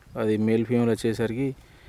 అది male female వచ్చేసరికి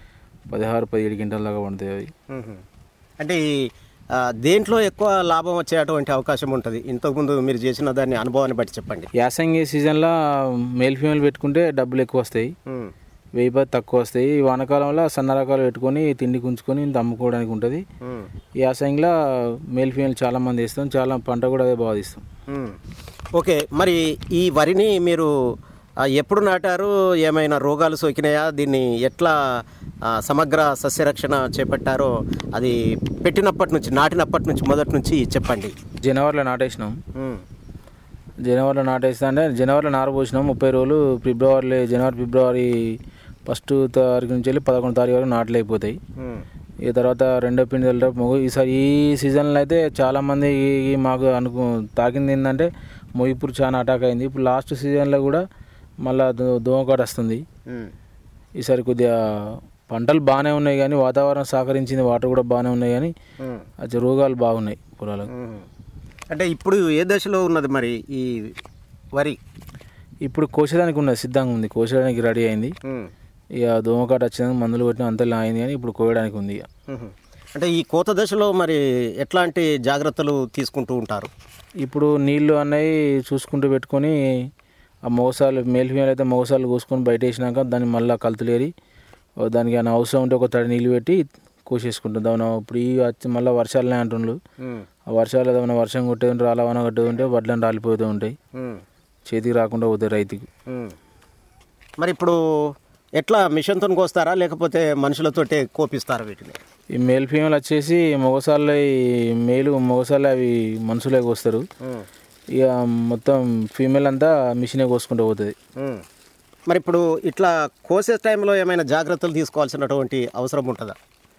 పదహారు పదిహేడు క్వింటాల దాకా పండుతాయి అవి మ్మ్. అంటే ఈ ఆ, దేంట్లో ఎక్కువ లాభం వచ్చేటువంటి అవకాశం ఉంటుంది ఇంతకుముందు మీరు చేసిన దాన్ని అనుభవాన్ని బట్టి చెప్పండి యాసంగి సీజన్లో మేల్ ఫీమేల్ పెట్టుకుంటే డబ్బులు ఎక్కువ వస్తాయి మ్మ్. వెయ్యి పది తక్కువ వస్తాయి ఈ వానాకాలంలో సన్న రకాలు పెట్టుకొని తిండి కుంచుకొని ఇంత అమ్ముకోవడానికి ఉంటుంది మ్మ్. ఈ యాసంగిలో మేల్ ఫీమేల్ చాలా మంది ఇస్తాం చాలా పంట కూడా అదే బాగా తీస్తాం మ్మ్. ఓకే మరి ఈ వరిని మీరు ఆ, ఎప్పుడు నాటారు ఏమైనా రోగాలు సోకినాయా దీన్ని ఎట్లా ఆ, సమగ్ర సస్యరక్షణ చేపట్టారో అది పెట్టినప్పటి నుంచి నాటినప్పటి నుంచి మొదటి నుంచి చెప్పండి జనవరిలో నాటేసినాం మ్మ్. జనవరిలో నాటేస్తా అంటే జనవరిలో నార పోసినాం ముప్పై రోజులు ఫిబ్రవరి జనవరి ఫిబ్రవరి ఫస్ట్ తారీఖు నుంచి వెళ్ళి పదకొండు తారీఖు వరకు నాట్లు అయిపోతాయి మ్మ్. ఈ తర్వాత రెండో పిండి వెళ్ళడం మొగ్గు ఈసారి ఈ సీజన్లో అయితే చాలామంది ఈ- ఈ మాకు అనుకు తాకింది ఏంటంటే మొయ్యిపూర్ చాలా అటాక్ అయింది ఇప్పుడు లాస్ట్ సీజన్లో కూడా మళ్ళీ దోమకాట వస్తుంది మ్మ్. ఈసారి కొద్దిగా పంటలు బాగానే ఉన్నాయి కానీ వాతావరణం సహకరించింది వాటర్ కూడా బాగానే ఉన్నాయి కానీ మ్మ్. అది రోగాలు బాగున్నాయి పొలాలకు మ్మ్. అంటే ఇప్పుడు ఏ దశలో ఉన్నది మరి ఈ వరి ఇప్పుడు కోసేదానికి ఉన్నది సిద్ధంగా ఉంది కోసేయడానికి రెడీ అయింది మ్మ్. ఇక దోమకాట వచ్చినాక మందులు కొట్టిన అంతా అయింది కానీ ఇప్పుడు కోయడానికి ఉంది ఇక మ్మ్. అంటే ఈ కోత దశలో మరి ఎట్లాంటి జాగ్రత్తలు తీసుకుంటూ ఉంటారు ఇప్పుడు నీళ్లు అన్నవి చూసుకుంటూ పెట్టుకొని ఆ మోసాలు మేల్ ఫీమేల్ అయితే మోసాలు కోసుకొని బయట వేసినాక దాన్ని మళ్ళీ కలుతులేరి ఓ దానికి ఏమైనా అవసరం ఉంటే ఒక తడి నీళ్ళు పెట్టి కోసేసుకుంటాం దాని ఇప్పుడు ఈ వచ్చి మళ్ళీ వర్షాలనే అంటుండ్రు మ్మ్. ఆ వర్షాలు ఏదైనా వర్షం కొట్టేది ఉంటే రాలవన కొట్టేది ఉంటే వడ్లను రాలిపోతూ ఉంటాయి మ్మ్. చేతికి రాకుండా పోతాయి రైతుకి మ్మ్. మరి ఇప్పుడు ఎట్లా మిషన్తో కోస్తారా లేకపోతే మనుషులతోటే కోపిస్తారా వీటిని ఈ మేల్ ఫీమేల్ వచ్చేసి మొగసాలు మేలు మొగసాలు అవి మనుషులే కోస్తారు మ్మ్. ఇక మొత్తం ఫీమేల్ అంతా మిషనే కోసుకుంటూ పోతుంది మ్మ్. మరి ఇప్పుడు ఇట్లా కోసే టైంలో ఏమైనా జాగ్రత్తలు తీసుకోవాల్సినటువంటి అవసరం ఉంటుందా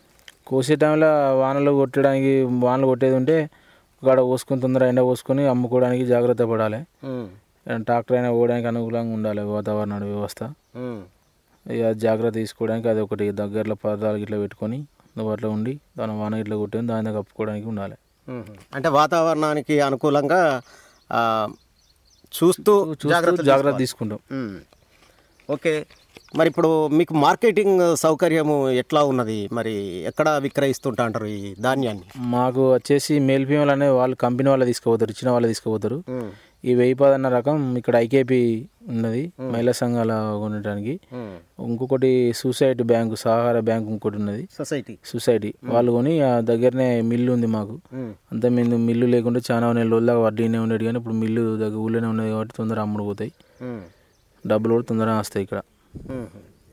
కోసే టైంలో వానలు కొట్టడానికి వానలు కొట్టేది ఉంటే ఒకడ పోసుకొని తొందర ఎండ పోసుకొని అమ్ముకోవడానికి జాగ్రత్త పడాలి మ్మ్. ట్రాక్టర్ అయినా పోవడానికి అనుకూలంగా ఉండాలి వాతావరణ వ్యవస్థ మ్మ్. ఇక జాగ్రత్త తీసుకోవడానికి అది ఒకటి దగ్గరలో పదార్థాలు ఇట్లా పెట్టుకొని అందుబాటులో ఉండి దాని వాన ఇట్లా కొట్టేది దాని దగ్గర కప్పుకోవడానికి ఉండాలి మ్మ్. అంటే వాతావరణానికి అనుకూలంగా ఆ, చూస్తూ జాగ్రత్త జాగ్రత్త తీసుకుంటాం మ్మ్. ఓకే మరి ఇప్పుడు మీకు మార్కెటింగ్ సౌకర్యము ఎట్లా ఉన్నది మరి ఎక్కడ విక్రయిస్తుంటా అంటారు ఈ ధాన్యాన్ని మాకు వచ్చేసి మేల్ ఫీమేల్ అనే వాళ్ళు కంపెనీ వాళ్ళు తీసుకుపోతారు ఇచ్చిన వాళ్ళు తీసుకుపోతారు మ్మ్. ఈ వెయ్యి పదన్న రకం ఇక్కడ ఐకేపీ ఉన్నది మహిళా సంఘాల కొనడానికి మ్మ్. ఇంకొకటి సూసైడ్ బ్యాంకు సహకార బ్యాంకు ఇంకోటి ఉన్నది సొసైటీ సొసైటీ వాళ్ళు కొని ఆ దగ్గరనే మిల్లు ఉంది మాకు మ్మ్. అంత మిల్లు మిల్లు లేకుండా చాలా నెల రోజుల దాకా వడ్డీనే ఉండేది కానీ ఇప్పుడు మిల్లు దగ్గర ఊళ్ళోనే ఉన్నది కాబట్టి తొందరగా అమ్ముడు పోతాయి మ్మ్. డబ్బులు కూడా తొందరగా వస్తాయి ఇక్కడ మ్మ్.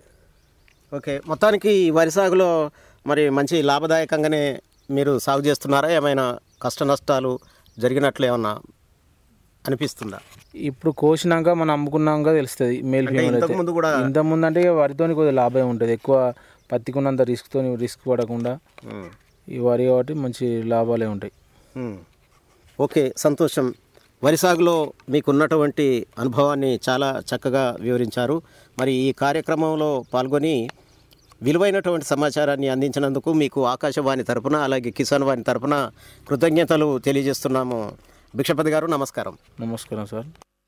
ఓకే మొత్తానికి ఈ వరి సాగులో మరి మంచి లాభదాయకంగానే మీరు సాగు చేస్తున్నారా ఏమైనా కష్ట నష్టాలు జరిగినట్లు ఏమన్నా అనిపిస్తుందా ఇప్పుడు కోసినాక మనం అమ్ముకున్నాక తెలుస్తుంది మేల్ అంటే ఫీమేల్ అయితే ఇంతకుముందు కూడా ఇంత ముందు అంటే ఇక వరితోని కొద్దిగా లాభం ఉంటుంది ఎక్కువ పత్తికున్నంత రిస్క్తో రిస్క్ పడకుండా మ్మ్. ఈ వరి కాబట్టి మంచి లాభాలే ఉంటాయి మ్మ్. ఓకే సంతోషం వరి సాగులో మీకున్నటువంటి అనుభవాన్ని చాలా చక్కగా వివరించారు మరి ఈ కార్యక్రమంలో పాల్గొని విలువైనటువంటి సమాచారాన్ని అందించినందుకు మీకు ఆకాశవాణి తరపున అలాగే కిసాన్ వాణి తరపున కృతజ్ఞతలు తెలియజేస్తున్నాము భిక్షపతి గారు నమస్కారం నమస్కారం సార్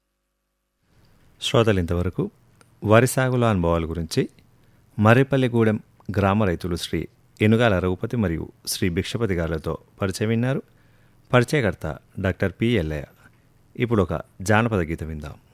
శ్రోతలు ఇంతవరకు వరి సాగులో అనుభవాల గురించి మర్రిపల్లిగూడెం గ్రామ రైతులు శ్రీ ఎనుగాల రఘుపతి మరియు శ్రీ భిక్షపతి గారులతో పరిచయం విన్నారు పరిచయకర్త డాక్టర్ పి ఎల్లయ్య ఇప్పుడు ఒక జానపద గీతం విందాం